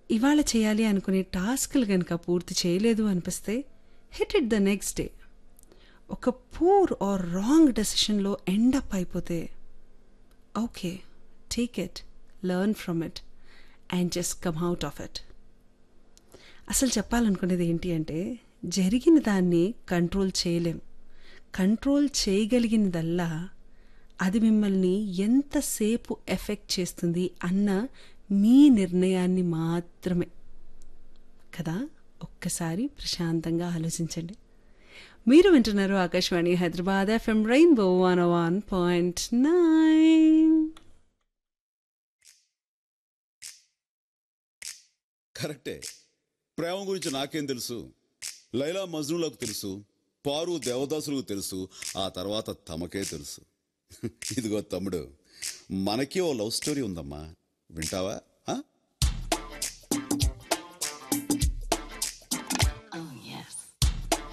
ఇవాళ చేయాలి అనుకునే టాస్క్లు కనుక పూర్తి చేయలేదు అనిపిస్తే hit it the next day ఒక పూర్ ఆర్ రాంగ్ డెసిషన్లో ఎండప్ అయిపోతే okay take it learn from it and just come out of it అసలు చెప్పాలనుకునేది ఏంటి అంటే జరిగిన దాన్ని కంట్రోల్ చేయలేం కంట్రోల్ చేయగలిగినదల్లా అది మిమ్మల్ని ఎంతసేపు ఎఫెక్ట్ చేస్తుంది అన్న మీ నిర్ణయాన్ని మాత్రమే కదా ఒక్కసారి ప్రశాంతంగా ఆలోచించండి మీరు వింటున్నారు ఆకాశవాణి Hyderabad FM rainbow one one point nine కరెక్టే ప్రేమ గురించి నాకేం తెలుసు లైలా మజ్నులకు తెలుసు పారు దేవదాసులకు తెలుసు ఆ తర్వాత తమకే తెలుసు ఇదిగో తమ్ముడు మనకి ఓ లవ్ స్టోరీ ఉందమ్మా వింటావా